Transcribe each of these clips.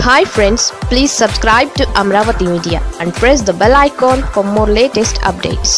hi friends please subscribe to Amaravati media and press the bell icon for more latest updates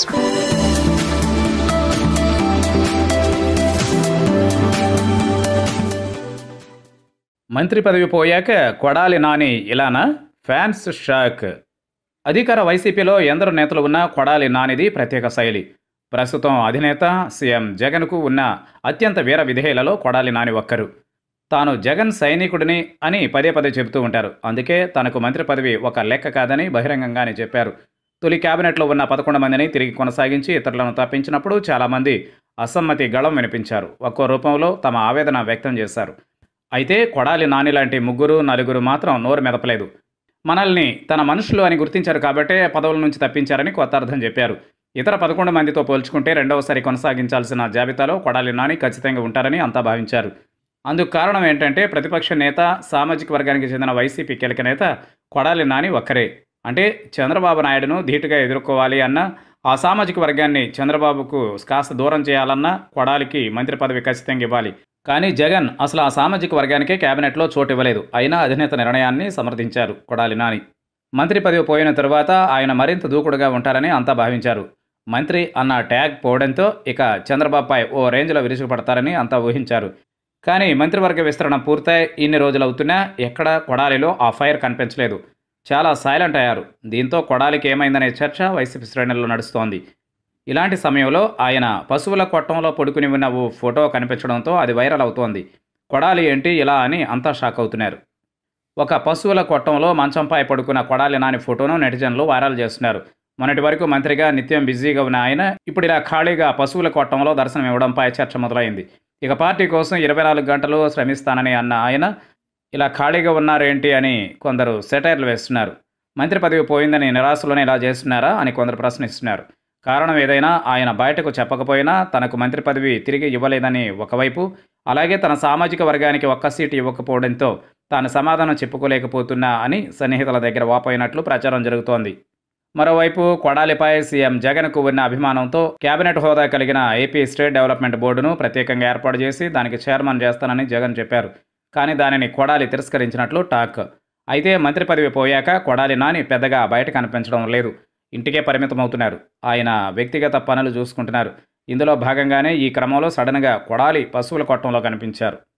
మంత్రి పదవి పోయాక కొడాలి నాని ఇలానా fans shock అధికార వైసీపీలో ఎందరు నేతలు ఉన్నా కొడాలి నానిది ప్రత్యేక శైలి ప్రస్తుతం అధినేత సీఎం జగన్కు ఉన్న అత్యంత వీర విధేయులలో కొడాలి నాని ఒక్కరు తాను జగన్ సైనికుడిని అని పదే పదే చెబుతూ ఉంటారు అందుకే తనకు మంత్రి పదవి ఒక లెక్క కాదని బహిరంగంగానే చెప్పారు తొలి కేబినెట్లో ఉన్న పదకొండు మందిని తిరిగి కొనసాగించి ఇతరులను తప్పించినప్పుడు చాలామంది అసమ్మతి గళం వినిపించారు ఒక్కో రూపంలో తమ ఆవేదన వ్యక్తం చేశారు అయితే కొడాలి నాని లాంటి ముగ్గురు నలుగురు మాత్రం నోరు మెదపలేదు మనల్ని తన మనుషులు అని గుర్తించారు కాబట్టే పదవుల నుంచి తప్పించారని కొత్త అర్థం చెప్పారు ఇతర పదకొండు మందితో పోల్చుకుంటే రెండవసారి కొనసాగించాల్సిన జాబితాలో కొడాలి నాని ఖచ్చితంగా ఉంటారని అంతా భావించారు అందుకు కారణం ఏంటంటే ప్రతిపక్ష నేత సామాజిక వర్గానికి చెందిన వైసీపీ కీలక నేత కొడాలి నాని ఒక్కరే అంటే చంద్రబాబు నాయుడును ధీటుగా ఎదుర్కోవాలి అన్న ఆ సామాజిక వర్గాన్ని చంద్రబాబుకు కాస్త దూరం చేయాలన్నా కొడాలికి మంత్రి పదవి ఖచ్చితంగా ఇవ్వాలి కానీ జగన్ అసలు ఆ సామాజిక వర్గానికే కేబినెట్లో చోటు ఇవ్వలేదు అయినా అధినేత నిర్ణయాన్ని సమర్థించారు కొడాలి నాని మంత్రి పదవి పోయిన తరువాత ఆయన మరింత దూకుడుగా ఉంటారని అంతా భావించారు మంత్రి అన్న ట్యాగ్ పోవడంతో ఇక చంద్రబాబుపై ఓ రేంజ్లో విరుచుకుపడతారని అంతా ఊహించారు కానీ మంత్రివర్గ విస్తరణ పూర్తయి ఇన్ని రోజులవుతున్నా ఎక్కడా కొడాలిలో ఆ ఫైర్ కనిపించలేదు చాలా సైలెంట్ అయ్యారు దీంతో కొడాలికి ఏమైందనే చర్చ వైసీపీ శ్రేణుల్లో నడుస్తోంది ఇలాంటి సమయంలో ఆయన పశువుల కొట్టంలో పడుకుని ఉన్న ఓ ఫోటో కనిపించడంతో అది వైరల్ అవుతోంది కొడాలి ఏంటి ఇలా అని అంతా షాక్ అవుతున్నారు ఒక పశువుల కొట్టంలో మంచంపై పడుకున్న కొడాలి నాని ఫోటోను నెటిజన్లు వైరల్ చేస్తున్నారు మొన్నటి వరకు మంత్రిగా నిత్యం బిజీగా ఉన్న ఆయన ఇప్పుడు ఇలా ఖాళీగా పశువుల కొట్టంలో దర్శనం ఇవ్వడంపై చర్చ మొదలైంది ఇక పార్టీ కోసం ఇరవై నాలుగు గంటలు శ్రమిస్తానని అన్న ఆయన ఇలా ఖాళీగా ఉన్నారేంటి అని కొందరు సెటైర్లు వేస్తున్నారు మంత్రి పదవి పోయిందని నిరాశలోనే ఇలా చేస్తున్నారా అని కొందరు ప్రశ్నిస్తున్నారు కారణం ఏదైనా ఆయన బయటకు చెప్పకపోయినా తనకు మంత్రి పదవి తిరిగి ఇవ్వలేదని ఒకవైపు అలాగే తన సామాజిక వర్గానికి ఒక్క సీటు ఇవ్వకపోవడంతో తాను సమాధానం చెప్పుకోలేకపోతున్నా అని సన్నిహితుల దగ్గర వాపోయినట్లు ప్రచారం జరుగుతోంది మరోవైపు కొడాలిపై సీఎం జగన్కు ఉన్న అభిమానంతో కేబినెట్ హోదా కలిగిన ఏపీ స్టేట్ డెవలప్మెంట్ బోర్డును ప్రత్యేకంగా ఏర్పాటు చేసి దానికి చైర్మన్ చేస్తానని జగన్ చెప్పారు కానీ దానిని కొడాలి తిరస్కరించినట్లు టాక్ అయితే మంత్రి పదవి పోయాక కొడాలి నాని పెద్దగా బయట కనిపించడం లేదు ఇంటికే పరిమితమవుతున్నారు ఆయన వ్యక్తిగత పనులు చూసుకుంటున్నారు ఇందులో భాగంగానే ఈ క్రమంలో సడన్గా కొడాలి పశువుల కొట్టంలో కనిపించారు